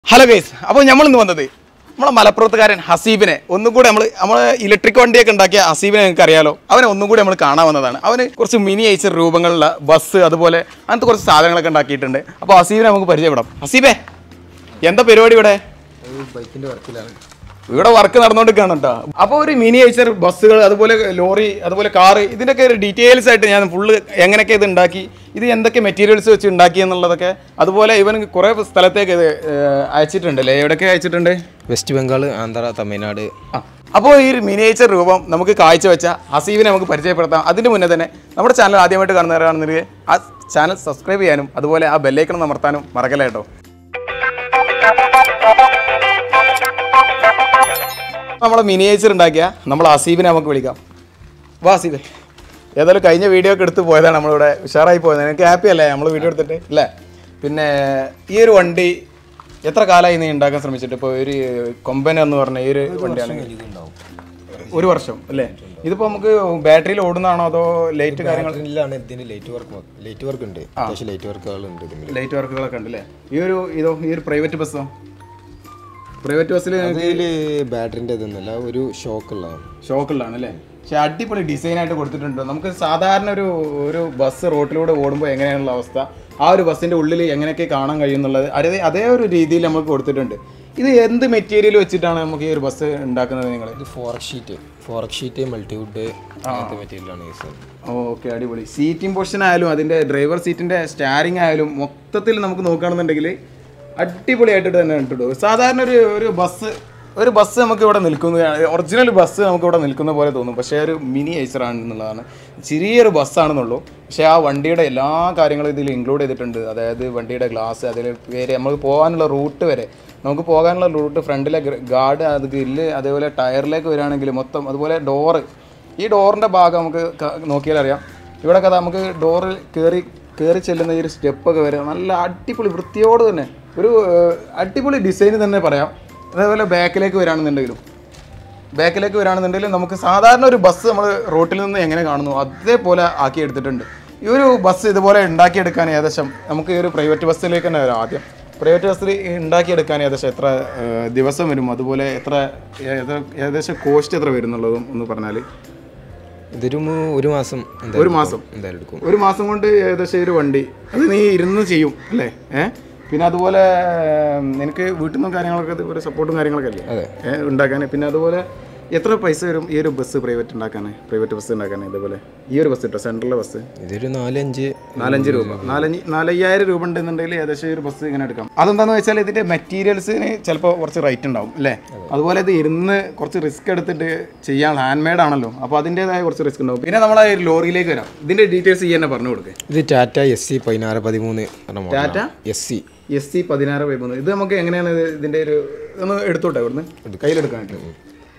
Hello guys അപ്പോൾ നമ്മൾ ഇന്ന് വന്നത് നമ്മളെ മലപ്പുറത്തുകാരൻ ഹസീബിനെ ഒന്നും കൂടെ നമ്മൾ നമ്മൾ ഇലക്ട്രിക് വണ്ടിയൊക്കെ ഉണ്ടാക്കിയ ഹസീബിനെ നിങ്ങൾക്ക് അറിയാലോ അവനെ ഒന്നും കൂടി നമ്മൾ കാണാൻ വന്നതാണ് അവന് കുറച്ച് മിനി ഐച്ചർ രൂപങ്ങളുള്ള ബസ് അതുപോലെ അങ്ങനത്തെ കുറച്ച് സാധനങ്ങളൊക്കെ ഉണ്ടാക്കിയിട്ടുണ്ട് അപ്പോൾ ഹസീബിനെ നമുക്ക് പരിചയപ്പെടാം ഹസീബേ എന്താ പരിപാടി ഇവിടെ ബൈക്കിന്റെ വർക്കിലാണ് ഇവിടെ വർക്ക് നടന്നുകൊണ്ടിരിക്കുകയാണ് കേട്ടോ അപ്പോൾ ഒരു മിനി ഐച്ചർ ബസ്സുകൾ അതുപോലെ ലോറി അതുപോലെ കാറ് ഇതിൻ്റെയൊക്കെ ഒരു ഡീറ്റെയിൽസ് ആയിട്ട് ഞാൻ ഫുള്ള് എങ്ങനെയൊക്കെ ഇത് ഉണ്ടാക്കി ഇത് എന്തൊക്കെ മെറ്റീരിയൽസ് വെച്ച് ഉണ്ടാക്കി എന്നുള്ളതൊക്കെ അതുപോലെ ഇവൻ കുറേ സ്ഥലത്തേക്ക് ഇത് ഏഹ്, അയച്ചിട്ടുണ്ട് അല്ലേ എവിടെയൊക്കെ അയച്ചിട്ടുണ്ട് വെസ്റ്റ് ബംഗാൾ ആന്ധ്ര തമിഴ്നാട് ആ. അപ്പോൾ ഈ ഒരു മിനിയേച്ചർ രൂപം നമുക്ക് കാഴ്ചവെച്ച ഹസീബിനെ നമുക്ക് പരിചയപ്പെടുത്താം അതിന് മുന്നേ തന്നെ നമ്മുടെ ചാനൽ ആദ്യമായിട്ട് കാണുന്നവരാണെന്നുണ്ടെങ്കിൽ ആ ചാനൽ സബ്സ്ക്രൈബ് ചെയ്യാനും അതുപോലെ ആ ബെല്ലൈക്കണം അമർത്താനും മറക്കല്ല കേട്ടോ നമ്മളെ മിനിയേച്ചർ ഉണ്ടാക്കിയ നമ്മൾ ഹസീബിനെ നമുക്ക് വിളിക്കാം വാ ഹസീബെ ഏതായാലും കഴിഞ്ഞ വീഡിയോ ഒക്കെ എടുത്ത് പോയതാണ് നമ്മളിവിടെ ഉഷാറായി പോയത് എനിക്ക് ഹാപ്പി അല്ലേ നമ്മൾ വീഡിയോ എടുത്തിട്ട് അല്ലേ പിന്നെ ഈ ഒരു വണ്ടി എത്ര കാലമായി നീ ഉണ്ടാക്കാൻ ശ്രമിച്ചിട്ട് ഇപ്പോൾ ഒരു കൊമ്പൻ എന്ന് പറഞ്ഞ ഈ ഒരു വണ്ടിയാണ് ഒരു വർഷം അല്ലേ ഇതിപ്പോൾ നമുക്ക് ബാറ്ററിയിൽ ഓടുന്നതാണോ അതോ ലൈറ്റ് കാര്യങ്ങൾ ഇതിലാണ് ഇതിന്റെ ലൈറ്റ് വർക്ക് ലൈറ്റ് വർക്ക് ഉണ്ട് അത്യാവശ്യം ലൈറ്റ് വർക്കുകൾ ഉണ്ട് ഇതിൽ ലൈറ്റ് വർക്കുകളൊക്കെ ഉണ്ട് അല്ലേ ഈ ഒരു ഇതോ ഈ ഒരു പ്രൈവറ്റ് ബസ്സോ പ്രൈവറ്റ് ബസ്സിൽ അതിൽ ബാറ്ററിന്റെ ഇതൊന്നുമല്ല ഒരു ഷോക്ക് ഉള്ളതാണ് ഷോക്കുള്ളതാണ് അല്ലേ പക്ഷെ അടിപൊളി ഡിസൈൻ ആയിട്ട് കൊടുത്തിട്ടുണ്ട് നമുക്ക് സാധാരണ ഒരു ഒരു ബസ് റോട്ടിലൂടെ ഓടുമ്പോൾ എങ്ങനെയാണുള്ള അവസ്ഥ ആ ഒരു ബസ്സിന്റെ ഉള്ളിൽ എങ്ങനെയൊക്കെ കാണാൻ കഴിയുന്നുള്ളത് അതേ അതേ ഒരു രീതിയിൽ നമുക്ക് കൊടുത്തിട്ടുണ്ട് ഇത് എന്ത് മെറ്റീരിയൽ വെച്ചിട്ടാണ് നമുക്ക് ഈ ഒരു ബസ് ഉണ്ടാക്കുന്നത് നിങ്ങൾ ഇത് forex sheet forex sheet multiwood അങ്ങനത്തെ മെറ്റീരിയലാണ് യൂസ് ചെയ്യുന്നത് ഓക്കെ അടിപൊളി സീറ്റിംഗ് പൊസിഷൻ ആയാലും അതിൻ്റെ ഡ്രൈവർ സീറ്റിൻ്റെ സ്റ്റാരിങ് ആയാലും മൊത്തത്തിൽ നമുക്ക് നോക്കുകയാണെന്നുണ്ടെങ്കിൽ അടിപൊളിയായിട്ട് തന്നെ ഇട്ടിട്ടു സാധാരണ ഒരു ഒരു ബസ് ഒരു ബസ് നമുക്ക് ഇവിടെ നിൽക്കുന്ന ഒറിജിനൽ ബസ് നമുക്ക് ഇവിടെ നിൽക്കുന്ന പോലെ തോന്നും പക്ഷേ ഒരു മിനി ഐസറാണ് എന്നുള്ളതാണ് ചെറിയൊരു ബസ്സാണെന്നുള്ളൂ പക്ഷേ ആ വണ്ടിയുടെ എല്ലാ കാര്യങ്ങളും ഇതിൽ ഇൻക്ലൂഡ് ചെയ്തിട്ടുണ്ട് അതായത് വണ്ടിയുടെ ഗ്ലാസ് അതിൽ പേര് നമുക്ക് പോകാനുള്ള റൂട്ട് വരെ നമുക്ക് പോകാനുള്ള റൂട്ട് ഫ്രണ്ടിലെ ഗാർഡ് അത് ഗ്രില്ല് അതേപോലെ ടയറിലേക്ക് വരികയാണെങ്കിൽ മൊത്തം അതുപോലെ ഡോറ് ഈ ഡോറിൻ്റെ ഭാഗം നമുക്ക് ക- നോക്കിയാൽ അറിയാം ഇവിടെ കഥ നമുക്ക് ഡോറിൽ കയറി കയറി ചെല്ലുന്ന ഈ ഒരു സ്റ്റെപ്പൊക്കെ വരെ നല്ല അടിപൊളി വൃത്തിയോട് തന്നെ ഒരു ഏഹ്, അടിപൊളി ഡിസൈൻ തന്നെ പറയാം അതേപോലെ ബാക്കിലേക്ക് വരികയാണെന്നുണ്ടെങ്കിലും ബാക്കിലേക്ക് വരികയാണെന്നുണ്ടെങ്കിൽ നമുക്ക് സാധാരണ ഒരു ബസ് നമ്മൾ റോട്ടിൽ നിന്ന് എങ്ങനെ കാണുന്നു അതേപോലെ ആക്കി എടുത്തിട്ടുണ്ട് ഈ ഒരു ബസ് ഇതുപോലെ ഉണ്ടാക്കിയെടുക്കാൻ ഏകദേശം നമുക്ക് ഈ ഒരു പ്രൈവറ്റ് ബസ്സിലേക്ക് തന്നെ വരാം ആദ്യം പ്രൈവറ്റ് ബസ്സിൽ ഉണ്ടാക്കിയെടുക്കാൻ ഏകദേശം എത്ര ഏഹ്, ദിവസം വരും അതുപോലെ എത്ര ഏത- ഏകദേശം കോസ്റ്റ് എത്ര വരും എന്നുള്ളതും ഒന്ന് പറഞ്ഞാൽ ഇതൊരു മൂ- ഒരു മാസം എന്തായാലും ഒരു മാസം എന്തായാലും എടുക്കും ഒരു മാസം കൊണ്ട് ഏകദേശം ഈ ഒരു വണ്ടി അത് നീ ഇരുന്ന് ചെയ്യും അല്ലേ ഏഹ് പിന്നെ അതുപോലെ ഉം, നിനക്ക് വീട്ടിൽ നിന്നും കാര്യങ്ങളൊക്കെ ഇതുപോലെ സപ്പോർട്ടും കാര്യങ്ങളൊക്കെ അല്ലേ അതെ. ഏഹ് ഉണ്ടാക്കാൻ പിന്നെ അതുപോലെ എത്ര പൈസ വരും ഈ ഒരു ബസ് പ്രൈവറ്റ് ഉണ്ടാക്കാൻ പ്രൈവറ്റ് ബസ് ഉണ്ടാക്കാൻ ഇതുപോലെ ഈ ഒരു ബസ് കിട്ടോ സെൻട്രലിലെ ബസ് ഇതൊരു നാലഞ്ച് നാലഞ്ച് രൂപ നാലഞ്ച് നാലയ്യായിരം രൂപ ഉണ്ടെന്നുണ്ടെങ്കിൽ ഏകദേശം ഈ ഒരു ബസ് ഇങ്ങനെ എടുക്കാം അതെന്താണെന്ന് വെച്ചാൽ ഇതിൻ്റെ മെറ്റീരിയൽസിന് ചിലപ്പോൾ കുറച്ച് റേറ്റ് ഉണ്ടാവും അല്ലേ അതുപോലെ ഇത് ഇരുന്ന് കുറച്ച് റിസ്ക് എടുത്തിട്ട് ചെയ്യാൻ ഹാൻഡ് മെയ്ഡ് ആണല്ലോ അപ്പോൾ അതിൻ്റെതായ കുറച്ച് റിസ്ക് ഉണ്ടാവും പിന്നെ നമ്മൾ ആ ഒരു ലോറിയിലേക്ക് വരാം ഇതിൻ്റെ ഡീറ്റെയിൽസ് ഈ തന്നെ പറഞ്ഞു കൊടുക്കുക ഇത് ടാറ്റ എസ് സി പതിനാറ് പതിമൂന്ന് Tata S C S C പതിനാറ് വൈബ് ഇത് നമുക്ക് എങ്ങനെയാണ് ഇത് ഇതിൻ്റെ ഒരു ഒന്ന് എടുത്തോട്ടെ ഇവിടുന്ന് കയ്യിലെടുക്കാൻ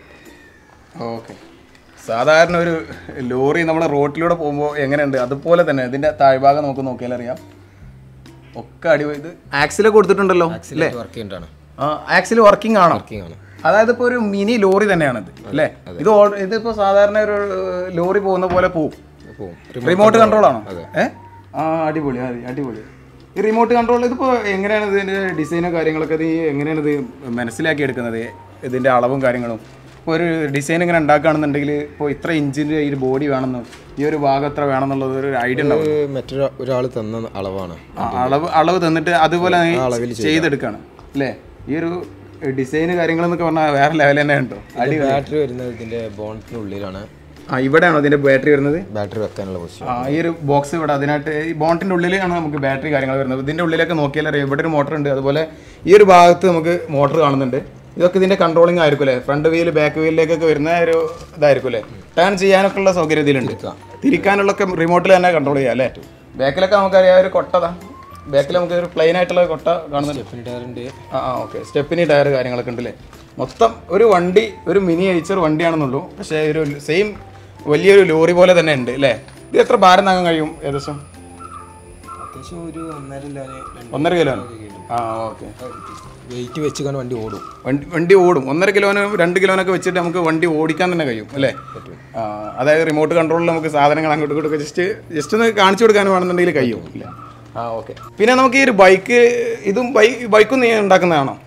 ഓക്കെ സാധാരണ ഒരു ലോറി നമ്മളെ റോട്ടിലൂടെ പോകുമ്പോൾ എങ്ങനെയുണ്ട് അതുപോലെ തന്നെ ഇതിൻ്റെ താഴ്ഭാഗം നമുക്ക് നോക്കിയാൽ അറിയാം ഒക്കെ അടിപൊളി ഇത് ആക്സിലൊക്കെ കൊടുത്തിട്ടുണ്ടല്ലോ അല്ലേ വർക്ക് ചെയ്യേണ്ടതാണ് ആ ആക്സിൽ വർക്കിംഗ് ആണോ വർക്കിംഗ് ആണ് അതായത് ഇപ്പോൾ ഒരു മിനി ലോറി തന്നെയാണിത് അല്ലേ ഇത് ഓൾ- ഇതിപ്പോൾ സാധാരണ ഒരു ലോറി പോകുന്ന പോലെ പോവും പോവും റിമോട്ട് കൺട്രോൾ ആണോ ഏ ആ അടിപൊളി അതെ അടിപൊളി ഈ റിമോട്ട് കൺട്രോൾ ഇതിപ്പോൾ എങ്ങനെയാണ് ഇതിൻ്റെ ഡിസൈനോ കാര്യങ്ങളൊക്കെ ഇത് എങ്ങനെയാണ് ഇത് മനസ്സിലാക്കി എടുക്കുന്നത് ഇതിൻ്റെ അളവും കാര്യങ്ങളും ഇപ്പോൾ ഒരു ഡിസൈൻ ഇങ്ങനെ ഉണ്ടാക്കുകയാണെന്നുണ്ടെങ്കിൽ ഇപ്പോൾ ഇത്ര ഇഞ്ചിൻ്റെ ഈ ഒരു ബോഡി വേണമെന്നും ഈ ഒരു ഭാഗം എത്ര വേണമെന്നുള്ളത് ഒരു ഐഡിയ ഉണ്ടാവും ഇത് മറ്റൊരു ഒരാൾ തന്ന അളവാണ് ആ, അളവ് അളവ് തന്നിട്ട് അതുപോലെ നീ ചെയ്തെടുക്കുകയാണ് അല്ലേ ഈ ഒരു ഡിസൈൻ കാര്യങ്ങളെന്നൊക്കെ പറഞ്ഞാൽ വേറെ ലെവൽ തന്നെ ഉണ്ടോ അടി ബാറ്ററി വരുന്നത് ഇതിന്റെ ബോണ്ടിനുള്ളിലാണ് ആ ഇവിടെയാണോ ഇതിൻ്റെ ബാറ്ററി വരുന്നത് ബാറ്ററി വെക്കാനുള്ള പൊസിഷൻ ആ ഈ ഒരു ബോക്സ് ഇവിടെ അതിനായിട്ട് ഈ ബോണ്ടിന്റെ ഉള്ളിലാണ് നമുക്ക് ബാറ്ററി കാര്യങ്ങൾ വരുന്നത് ഇതിന്റെ ഉള്ളിലൊക്കെ നോക്കിയാൽ അറിയാം ഇവിടെ ഒരു മോട്ടർ ഉണ്ട് അതുപോലെ ഈ ഒരു ഭാഗത്ത് നമുക്ക് മോട്ടർ കാണുന്നുണ്ട് ഇതൊക്കെ ഇതിന്റെ കൺട്രോളിംഗ് ആയിരിക്കും അല്ലേ ഫ്രണ്ട് വീൽ ബാക്ക് വീലിലേക്കൊക്കെ വരുന്ന ഒരു ഇതായിരിക്കും അല്ലേ ടേൺ ചെയ്യാനൊക്കെ ഉള്ള സൗകര്യം ഇതിലുണ്ട് തിരിക്കാനുള്ളൊക്കെ റിമോട്ടിൽ തന്നെ കൺട്രോൾ ചെയ്യാം അല്ലേ ബാക്കിലൊക്കെ നമുക്കറിയാം ഒരു കൊട്ടതാ ബാക്കിൽ നമുക്ക് ഒരു പ്ലെയിൻ ആയിട്ടുള്ള കൊട്ട കാണുന്നുണ്ട് ടയറിന്റെ ആ ആ ഓക്കെ സ്റ്റെപ്പിനി ടയർ കാര്യങ്ങളൊക്കെ ഉണ്ടല്ലേ മൊത്തം ഒരു വണ്ടി ഒരു മിനി ഐച്ചർ വണ്ടിയാണെന്നുള്ളൂ പക്ഷേ ഒരു സെയിം വലിയൊരു ലോറി പോലെ തന്നെ ഉണ്ട് അല്ലേ ഇത് എത്ര ഭാരം താങ്ങാൻ കഴിയും ഏകദേശം അത്യാവശ്യം ഒരു ഒന്നര ഒന്നര കിലോ ആ ഓക്കെ വെയിറ്റ് വെച്ചുകൊണ്ട് വണ്ടി ഓടും വണ്ടി വണ്ടി ഓടും ഒന്നര കിലോന് രണ്ട് കിലോനൊക്കെ വെച്ചിട്ട് നമുക്ക് വണ്ടി ഓടിക്കാൻ തന്നെ കഴിയും അല്ലേ ആ, അതായത് റിമോട്ട് കൺട്രോളിൽ നമുക്ക് സാധനങ്ങൾ അങ്ങോട്ടും ഇങ്ങോട്ടും ജസ്റ്റ് ജസ്റ്റ് ഒന്ന് കാണിച്ചു കൊടുക്കാനുവാണെന്നുണ്ടെങ്കിൽ കഴിയും ഇല്ല ആ ഓക്കെ പിന്നെ നമുക്ക് ഈ ഒരു ബൈക്ക് ഇതും ബൈക്ക് ബൈക്കും നീ ഉണ്ടാക്കുന്നതാണോ അതെ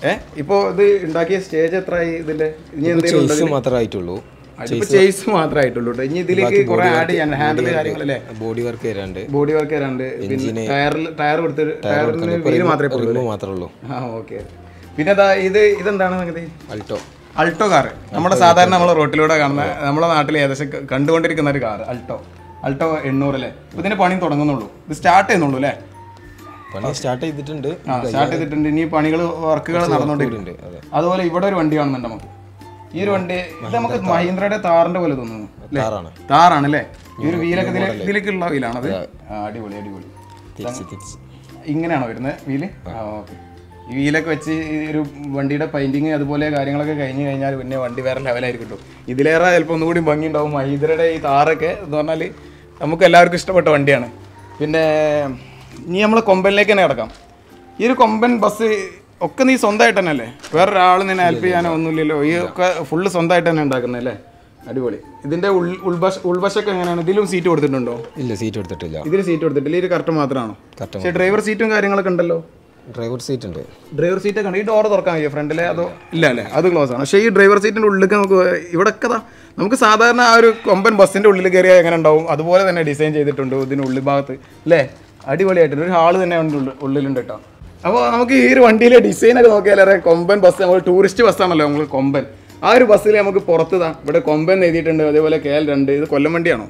ഏഹ് ഇപ്പോൾ ഇത് ഉണ്ടാക്കിയ സ്റ്റേജ് എത്രയായി ഇതിന്റെ ഇനി എന്തെങ്കിലും ഉണ്ടോ ചേസ് മാത്രമേ ആയിട്ടുള്ളൂ അതിപ്പോ ചേസ് മാത്രമേ ആയിട്ടുള്ളൂ ട്ടോ. ഇനി ഇതിലേക്ക് കുറെ ആഡ് ചെയ്യാൻ ഹാൻഡിൽ കാര്യങ്ങളല്ലേ ബോഡി വർക്ക് വരാണ്ട് ബോഡി വർക്ക് വരാണ്ട് പിന്നെ ടയറിൽ ടയർ കൊടുത്ത് ടയറിന് വീല് മാത്രമേ ഉള്ളൂ റിമ്മ് മാത്രമേ ഉള്ളൂ ആ ഓക്കെ പിന്നെ അതാ ഇത് ഇതെന്താണ് സംഗതി അൾട്ടോ അൾട്ടോ കാർ നമ്മുടെ സാധാരണ നമ്മൾ റോട്ടിലൂടെ കാണുന്ന നമ്മുടെ നാട്ടിൽ ഏകദേശം ക- കണ്ടുകൊണ്ടിരിക്കുന്ന ഒരു കാർ അൾട്ടോ അൾട്ടോ എണ്ണൂറ് അല്ലേ ഇപ്പൊ ഇതിന്റെ പണി തുടങ്ങുന്നുള്ളൂ ഇത് സ്റ്റാർട്ട് ചെയ്യുന്നുള്ളൂ അല്ലേ പണി സ്റ്റാർട്ട് ചെയ്തിട്ടുണ്ട് ആ സ്റ്റാർട്ട് ചെയ്തിട്ടുണ്ട് ഇനി പണികൾ വർക്കുകൾ നടന്നുകൊണ്ടിരിക്കും ഉണ്ട് അതെ അതുപോലെ ഇവിടെ ഒരു വണ്ടി കാണുന്നുണ്ട് നമുക്ക് ഈ ഒരു വണ്ടി ഇത് നമുക്ക് മഹീന്ദ്രയുടെ താറിന്റെ പോലെ തോന്നുന്നു അല്ലേ കാറാണ് താറാണ് അല്ലേ ഈ ഒരു വീലൊക്കെ ഇതിലെ ഇതിലേക്കുള്ള വീലാണത് ആ, അടിപൊളി അടിപൊളി തിരിച്ച് തിരിച്ച് ഇങ്ങനെയാണോ വരുന്നത് വീല് ആ ഓക്കെ ഈ വീലൊക്കെ വെച്ച് ഈ ഒരു വണ്ടിയുടെ പെയിന്റിങ് അതുപോലെ കാര്യങ്ങളൊക്കെ കഴിഞ്ഞ് കഴിഞ്ഞാൽ പിന്നെ വണ്ടി വേറെ ലെവലായിരിക്കും കേട്ടോ ഇതിലേറെ ചിലപ്പോൾ ഒന്നുകൂടി ഭംഗി ഉണ്ടാവും മഹീന്ദ്രയുടെ ഈ താറൊക്കെ എന്ന് പറഞ്ഞാൽ നമുക്ക് എല്ലാവർക്കും ഇഷ്ടപ്പെട്ട വണ്ടിയാണ് പിന്നെ ഇനി നമ്മൾ കൊമ്പനിലേക്ക് തന്നെ കിടക്കാം ഈ ഒരു കൊമ്പൻ ബസ് ഒക്കെ നീ സ്വന്തമായിട്ട് തന്നെ അല്ലേ വേറൊരാൾ നിന്നെ ഹെൽപ്പ് ചെയ്യാനോ ഒന്നുമില്ലല്ലോ ഈ ഒക്കെ ഫുള്ള് സ്വന്തമായിട്ട് തന്നെ ഉണ്ടാക്കുന്നത് അല്ലേ അടിപൊളി ഇതിന്റെ ഉൾ ഉൾവശ ഉൾവശമൊക്കെ എങ്ങനെയാണ് ഇതിലും സീറ്റ് കൊടുത്തിട്ടുണ്ടോ ഇല്ല സീറ്റ് എടുത്തിട്ടില്ല ഇതിൽ സീറ്റ് കൊടുത്തിട്ടില്ല ഈ കറക്റ്റ് മാത്രമാണോ കറക്റ്റ് പക്ഷേ ഡ്രൈവർ സീറ്റും കാര്യങ്ങളൊക്കെ ഉണ്ടല്ലോ ഡ്രൈവർ സീറ്റ് ഉണ്ട് ഡ്രൈവർ സീറ്റ് ഒക്കെ ഉണ്ട് ഈ ഡോർ തുറക്കാൻ കഴിയോ ഫ്രണ്ടിലെ അതോ ഇല്ല അല്ലേ അത് ക്ലോസ് ആണ് പക്ഷേ ഈ ഡ്രൈവർ സീറ്റിന്റെ ഉള്ളിലേക്ക് നമുക്ക് ഇവിടെ ഒക്കെ ദാ നമുക്ക് സാധാരണ ആ ഒരു കൊമ്പൻ ബസ്സിന്റെ ഉള്ളിൽ കയറിയാൽ എങ്ങനെ ഉണ്ടാവും അതുപോലെ തന്നെ ഡിസൈൻ ചെയ്തിട്ടുണ്ട് ഇതിന് ഉള്ളിൽ ഭാഗത്ത് അല്ലേ അടിപൊളിയായിട്ടുണ്ട് ഒരു ഹാള് തന്നെ ഉണ്ട് ഉള്ളിൽ- ഉള്ളിലുണ്ട് കേട്ടോ അപ്പോൾ നമുക്ക് ഈ ഒരു വണ്ടിയിലെ ഡിസൈൻ ഒക്കെ നോക്കിയാലേ കൊമ്പൻ ബസ് നമ്മൾ ടൂറിസ്റ്റ് ബസ്സാണല്ലോ നമ്മൾ കൊമ്പൻ ആ ഒരു ബസ്സിൽ നമുക്ക് പുറത്ത് താ ഇവിടെ കൊമ്പൻ എന്ന് എഴുതിയിട്ടുണ്ട് അതേപോലെ കെ എൽ രണ്ട് ഇത് കൊല്ലം വണ്ടിയാണോ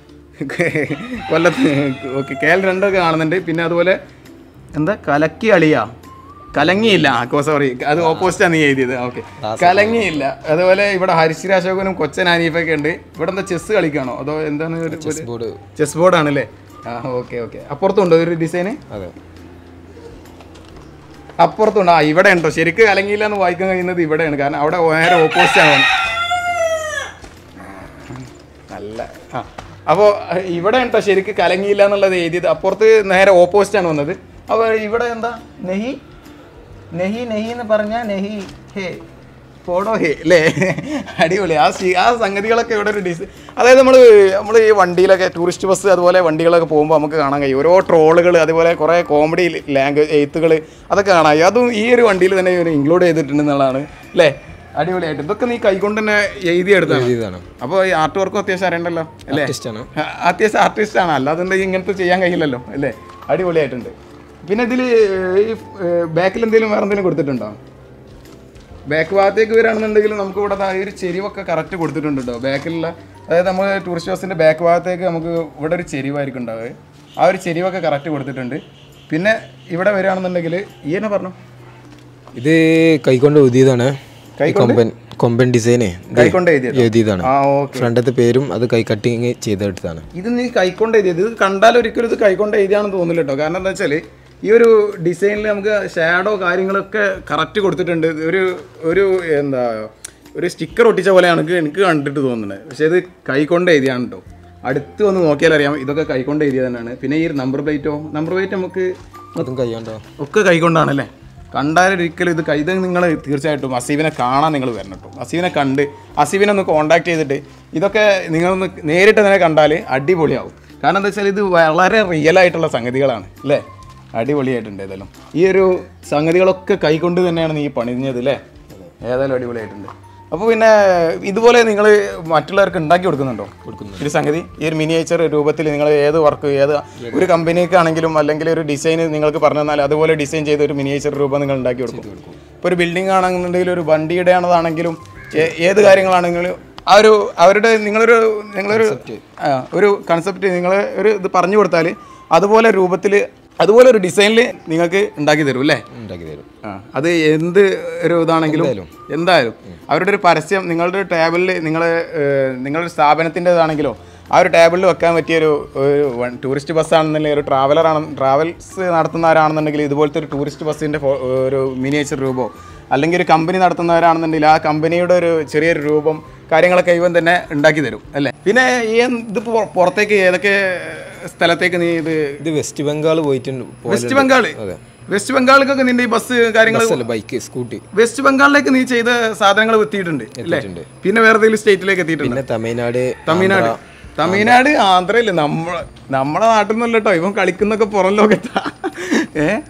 കൊല്ലത്ത് ഓക്കെ കെ എൽ രണ്ടൊക്കെ കാണുന്നുണ്ട് പിന്നെ അതുപോലെ എന്താ കലക്കി അളിയ കലങ്ങിയില്ല സോറി അത് ഓപ്പോസിറ്റാണ് നീ എഴുതിയത് ഓക്കെ കലങ്ങിയില്ല അതുപോലെ ഇവിടെ ഹരിശ്രീ അശോകനും കൊച്ചൻ അനീഫൊക്കെ ഉണ്ട് ഇവിടെ എന്താ ചെസ് കളിക്കാണോ അതോ എന്താണ് ഒരു ബോർഡ് ചെസ് ബോർഡ് ആണല്ലേ ആ ഓക്കെ ഓക്കെ അപ്പുറത്തുണ്ടോ ഒരു ഡിസൈന് അതെ അപ്പുറത്തുണ്ട് ആ ഇവിടെ ഉണ്ടോ ശരിക്കും കലങ്ങിയില്ല എന്ന് വായിക്കാൻ കഴിയുന്നത് ഇവിടെയാണ് കാരണം അവിടെ നേരെ ഓപ്പോസിറ്റ് ആണ് നല്ല ആ അപ്പോൾ ഇവിടെ ഉണ്ടോ ശരിക്കും കലങ്ങിയില്ല എന്നുള്ളത് എഴുതിയത് അപ്പുറത്ത് നേരെ ഓപ്പോസിറ്റ് ആണ് വന്നത് അപ്പോൾ ഇവിടെ എന്താ നെഹി നെഹി നെഹി എന്ന് പറഞ്ഞാൽ നെഹി ഹേ പോടോ ഹേ അല്ലേ അടിപൊളി ആ സി ആ സംഗതികളൊക്കെ ഇവിടെ ഒരു ഡിസ് അതായത് നമ്മൾ നമ്മൾ ഈ വണ്ടിയിലൊക്കെ ടൂറിസ്റ്റ് ബസ് അതുപോലെ വണ്ടികളൊക്കെ പോകുമ്പോൾ നമുക്ക് കാണാൻ കഴിയും ഓരോ ട്രോളുകൾ അതുപോലെ കുറേ കോമഡി ലാംഗ്വേജ് എഴുത്തുകൾ അതൊക്കെ കാണാൻ കഴിയും അതും ഈ ഒരു വണ്ടിയിൽ തന്നെ ഇൻക്ലൂഡ് ചെയ്തിട്ടുണ്ട് എന്നുള്ളതാണ് അല്ലേ അടിപൊളിയായിട്ട് ഇതൊക്കെ നീ കൈകൊണ്ട് തന്നെ എഴുതിയെടുത്താണ് ഇതാണ് അപ്പോൾ ഈ ആർട്ട് വർക്കും അത്യാവശ്യം അറിയണ്ടല്ലോ അല്ലേ ആർട്ടിസ്റ്റാണ് ആ, അത്യാവശ്യം ആർട്ടിസ്റ്റ് ആണ് അല്ലാതെ ഇങ്ങനത്തെ ചെയ്യാൻ കഴിയില്ലല്ലോ അല്ലേ അടിപൊളിയായിട്ടുണ്ട് പിന്നെ ഇതിൽ ഈ ബാക്കിൽ എന്തെങ്കിലും വേറെ എന്തെങ്കിലും കൊടുത്തിട്ടുണ്ടോ ബാക്ക് ഭാഗത്തേക്ക് വരികയാണെന്നുണ്ടെങ്കിൽ നമുക്ക് ഇവിടെ ദാ ഈ ഒരു ചെരിവൊക്കെ കറക്റ്റ് കൊടുത്തിട്ടുണ്ട് കേട്ടോ ബാക്കിലുള്ള അതായത് നമ്മൾ ടൂറിസ്റ്റ് ബസ്സിൻ്റെ ബാക്ക് ഭാഗത്തേക്ക് നമുക്ക് ഇവിടെ ഒരു ചെരിവായിരിക്കും ഉണ്ടാവുക ആ ഒരു ചെരിവൊക്കെ കറക്റ്റ് കൊടുത്തിട്ടുണ്ട് പിന്നെ ഇവിടെ വരികയാണെന്നുണ്ടെങ്കിൽ ഈ തന്നെ പറഞ്ഞു ഇത് കൈകൊണ്ട് എഴുതിയതാണ് ഈ കൊമ്പൻ കൊമ്പൻ ഡിസൈനേ കൈകൊണ്ട് എഴുതിയത് എഴുതിയതാണ് ആ ഓക്കെ ഫ്രണ്ടത്തെ പേരും അത് കൈ കട്ടിങ് ചെയ്തെടുത്താണ് ഇത് നീ കൈകൊണ്ട് എഴുതിയത് ഇത് കണ്ടാൽ ഒരിക്കലും ഇത് കൈകൊണ്ട് എഴുതിയാണെന്ന് തോന്നില്ല കേട്ടോ കാരണം എന്താ വെച്ചാൽ ഈ ഒരു ഡിസൈനിൽ നമുക്ക് ഷാഡോ കാര്യങ്ങളൊക്കെ കറക്റ്റ് കൊടുത്തിട്ടുണ്ട് ഒരു ഒരു എന്താ ഒരു സ്റ്റിക്കർ ഒട്ടിച്ച പോലെയാണ് എനിക്ക് എനിക്ക് കണ്ടിട്ട് തോന്നുന്നത് പക്ഷേ ഇത് കൈകൊണ്ട് എഴുതിയാണ് കേട്ടോ അടുത്ത് വന്ന് നോക്കിയാൽ അറിയാം ഇതൊക്കെ കൈകൊണ്ട് എഴുതിയത് തന്നെയാണ് പിന്നെ ഈ നമ്പർ പ്ലേറ്റോ നമ്പർ പ്ലേറ്റ് നമുക്ക് അതും കൈകൊണ്ടോ ഒക്കെ കൈകൊണ്ടാണല്ലേ കണ്ടാൽ ഒരിക്കലും ഇത് കൈ ഇത് നിങ്ങൾ തീർച്ചയായിട്ടും അസീബിനെ കാണാൻ നിങ്ങൾ വരണം കേട്ടോ അസീബിനെ കണ്ട് അസീബിനെ ഒന്ന് കോൺടാക്ട് ചെയ്തിട്ട് ഇതൊക്കെ നിങ്ങളൊന്ന് നേരിട്ട് തന്നെ കണ്ടാൽ അടിപൊളിയാവും കാരണം എന്താ വെച്ചാൽ ഇത് വളരെ റിയൽ ആയിട്ടുള്ള സംഗതികളാണ് അല്ലേ അടിപൊളിയായിട്ടുണ്ട് ഏതായാലും ഈ ഒരു സംഗതികളൊക്കെ കൈകൊണ്ട് തന്നെയാണ് നീ പണിഞ്ഞത് അല്ലേ ഏതായാലും അടിപൊളിയായിട്ടുണ്ട് അപ്പോൾ പിന്നെ ഇതുപോലെ നിങ്ങൾ മറ്റുള്ളവർക്ക് ഉണ്ടാക്കി കൊടുക്കുന്നുണ്ടോ കൊടുക്കുന്നു ഒരു സംഗതി ഈ ഒരു മിനിയേച്ചർ രൂപത്തിൽ നിങ്ങൾ ഏത് വർക്ക് ഏത് ഒരു കമ്പനിക്കാണെങ്കിലും അല്ലെങ്കിൽ ഒരു ഡിസൈൻ നിങ്ങൾക്ക് പറഞ്ഞു തന്നാൽ അതുപോലെ ഡിസൈൻ ചെയ്ത ഒരു മിനിയേച്ചർ രൂപം നിങ്ങൾ ഉണ്ടാക്കി കൊടുക്കും ഇപ്പോൾ ഒരു ബിൽഡിംഗ് ആണെന്നുണ്ടെങ്കിൽ ഒരു വണ്ടിയുടെ ആണതാണെങ്കിലും ഏ- ഏത് കാര്യങ്ങളാണെങ്കിലും ആ ഒരു അവരുടെ നിങ്ങളൊരു നിങ്ങളൊരു ആ, ഒരു കൺസെപ്റ്റ് നിങ്ങൾ ഒരു ഇത് പറഞ്ഞു കൊടുത്താൽ അതുപോലെ രൂപത്തിൽ അതുപോലെ ഒരു ഡിസൈനിൽ നിങ്ങൾക്ക് ഉണ്ടാക്കി തരും അല്ലേ ഉണ്ടാക്കി തരും ആ അത് എന്ത് ഒരു ഇതാണെങ്കിലും എന്തായാലും അവരുടെ ഒരു പരസ്യം നിങ്ങളുടെ ഒരു ടേബിളിൽ നിങ്ങൾ നിങ്ങളുടെ സ്ഥാപനത്തിൻ്റെതാണെങ്കിലോ ആ ഒരു ടേബിളിൽ വെക്കാൻ പറ്റിയ ഒരു ഒരു വൺ- ടൂറിസ്റ്റ് ബസ്സാണെന്നുണ്ടെങ്കിൽ ഒരു ട്രാവലർ ആണ് ട്രാവൽസ് നടത്തുന്നവരാണെന്നുണ്ടെങ്കിൽ ഇതുപോലത്തെ ഒരു ടൂറിസ്റ്റ് ബസ്സിൻ്റെ ഒരു മിനിയേച്ചർ രൂപമോ അല്ലെങ്കിൽ ഒരു കമ്പനി നടത്തുന്നവരാണെന്നുണ്ടെങ്കിൽ ആ കമ്പനിയുടെ ഒരു ചെറിയൊരു രൂപം കാര്യങ്ങളൊക്കെ ഇവൻ തന്നെ ഉണ്ടാക്കി തരും അല്ലേ പിന്നെ ഈ ഇത് പൊ- പുറത്തേക്ക് ഏതൊക്കെ സ്ഥലത്തേക്ക് നീ ഇത് ഇത് വെസ്റ്റ് ബംഗാൾ പോയിട്ടുണ്ട് വെസ്റ്റ് ബംഗാൾ അതെ വെസ്റ്റ് ബംഗാളിലേക്കൊക്കെ നിന്റെ ഈ ബസ് കാര്യങ്ങൾ ബസ്സല്ല ബൈക്ക് സ്കൂട്ടി വെസ്റ്റ് ബംഗാളിലേക്ക് നീ ചെയ്ത സാധനങ്ങൾ എത്തിയിട്ടുണ്ട് അല്ലേ എത്തിയിട്ടുണ്ട്. പിന്നെ വേറെ ഏതെങ്കിലും സ്റ്റേറ്റിലേക്ക് എത്തിയിട്ടുണ്ട് പിന്നെ തമിഴ്നാട് തമിഴ്നാട് തമിഴ്നാട് ആന്ധ്രയില്ലേ നമ്മളെ നമ്മളെ നാട്ടിൽ നിന്നല്ല കേട്ടോ ഇവൻ കളിക്കുന്നൊക്കെ പുറം ലോകത്താ ഏ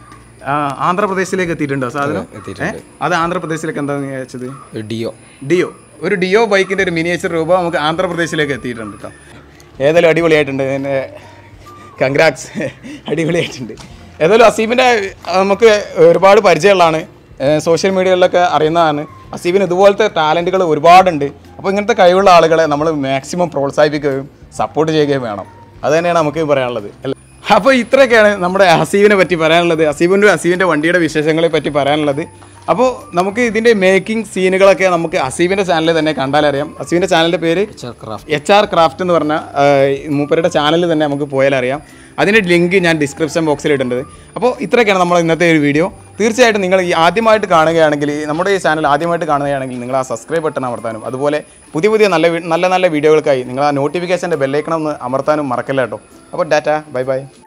ആ, ആന്ധ്രാപ്രദേശിലേക്ക് എത്തിയിട്ടുണ്ടോ സാധനം എത്തിയിട്ടുണ്ട് ഏ? അത് ആന്ധ്രാപ്രദേശിലേക്ക് എന്താണ് അയച്ചത് ഡിയോ ഡിയോ ഒരു ഡിയോ ബൈക്കിൻ്റെ ഒരു മിനിയേച്ചർ രൂപ നമുക്ക് ആന്ധ്രാപ്രദേശിലേക്ക് എത്തിയിട്ടുണ്ട് കേട്ടോ ഏതായാലും അടിപൊളിയായിട്ടുണ്ട് പിന്നെ കൺഗ്രാറ്റ്സ് അടിപൊളിയായിട്ടുണ്ട് ഏതായാലും അസീബിൻ്റെ നമുക്ക് ഒരുപാട് പരിചയമുള്ളതാണ് സോഷ്യൽ മീഡിയകളിലൊക്കെ അറിയുന്നതാണ് അസീബിന് ഇതുപോലത്തെ ടാലൻറ്റുകൾ ഒരുപാടുണ്ട് അപ്പോൾ ഇങ്ങനത്തെ കഴിവുള്ള ആളുകളെ നമ്മൾ മാക്സിമം പ്രോത്സാഹിപ്പിക്കുകയും സപ്പോർട്ട് ചെയ്യുകയും വേണം അത് തന്നെയാണ് നമുക്ക് പറയാനുള്ളത് അല്ലേ അപ്പോൾ ഇത്രയൊക്കെയാണ് നമ്മുടെ ഹസീബിനെ പറ്റി പറയാനുള്ളത് ഹസീബിൻ്റെ ഹസീബിൻ്റെ വണ്ടിയുടെ വിശേഷങ്ങളെ പറ്റി പറയാനുള്ളത് അപ്പോൾ നമുക്ക് ഇതിൻ്റെ മേക്കിംഗ് സീനുകളൊക്കെ നമുക്ക് ഹസീബിൻ്റെ ചാനലിൽ തന്നെ കണ്ടാലറിയാം ഹസീബിൻ്റെ ചാനലിൻ്റെ പേര് ക്രാഫ്റ്റ് എച്ച് ആർ ക്രാഫ്റ്റ് എന്ന് പറഞ്ഞ ആ, മൂപ്പരുടെ ചാനലിൽ തന്നെ നമുക്ക് പോയാൽ അറിയാം അതിൻ്റെ ലിങ്ക് ഞാൻ ഡിസ്ക്രിപ്ഷൻ ബോക്സിൽ ഇടേണ്ടത് അപ്പോൾ ഇത്രയൊക്കെയാണ് നമ്മൾ ഇന്നത്തെ ഒരു വീഡിയോ തീർച്ചയായിട്ടും നിങ്ങൾ ഈ ആദ്യമായിട്ട് കാണുകയാണെങ്കിൽ ഈ നമ്മുടെ ഈ ചാനൽ ആദ്യമായിട്ട് കാണുകയാണെങ്കിൽ നിങ്ങൾ ആ സബ്സ്ക്രൈബ് ബട്ടൺ അമർത്താനും അതുപോലെ പുതിയ പുതിയ നല്ല വി- നല്ല നല്ല വീഡിയോകൾക്കായി നിങ്ങൾ ആ നോട്ടിഫിക്കേഷൻ്റെ ബെല്ലൈക്കണം ഒന്ന് അമർത്താനും മറക്കല്ല കേട്ടോ അപ്പോൾ ഡാറ്റ ബൈ ബൈ